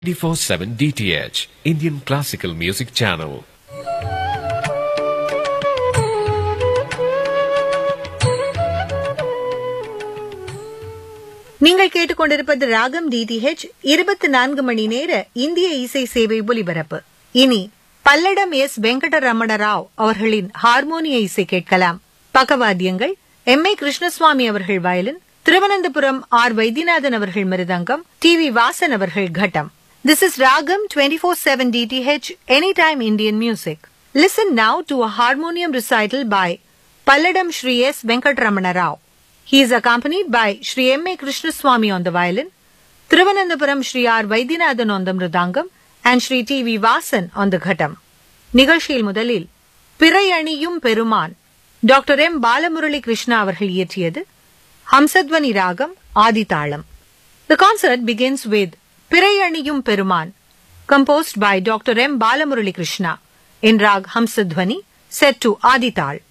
24/7 DTH Indian Classical Music Channel. நீங்கள் கேட்டுக்கொண்டிருப்பது ராகம் டிடிஹெச் இருபத்தி நான்கு மணி நேர இந்திய இசை சேவை ஒலிபரப்பு இனி பல்லடம் எஸ் வெங்கடரமண ராவ் அவர்களின் ஹார்மோனிய இசை கேட்கலாம் பக்கவாத்தியங்கள் எம் ஏ கிருஷ்ணசுவாமி அவர்கள் வயலின் திருவனந்தபுரம் ஆர் வைத்தியநாதன் அவர்கள் மிருதங்கம் டி வி வாசன் அவர்கள் கட்டம் this is Raagam twenty four seven DTH any time Indian music listen now to a harmonium recital by Palladam Shri S Venkatramana Rao He is accompanied by Sri M. A. Krishnaswamy on the violin, Thiruvananthapuram Sri R. Vaidyanathan on the mridangam, and Sri T. V. Vasan on the ghatam. நிகழ்ச்சியில் முதலில் பிறை அணியும் பெருமான் doctor M Balamurali Krishna அவர்கள் இயற்றியது ஹம்சத்வனி ராகம் ஆதிதாளம் The concert begins with பிறை அணியும் பெருமான் composed by Dr. M. Balamurali Krishna in rag Hamsadhwani set to Adital.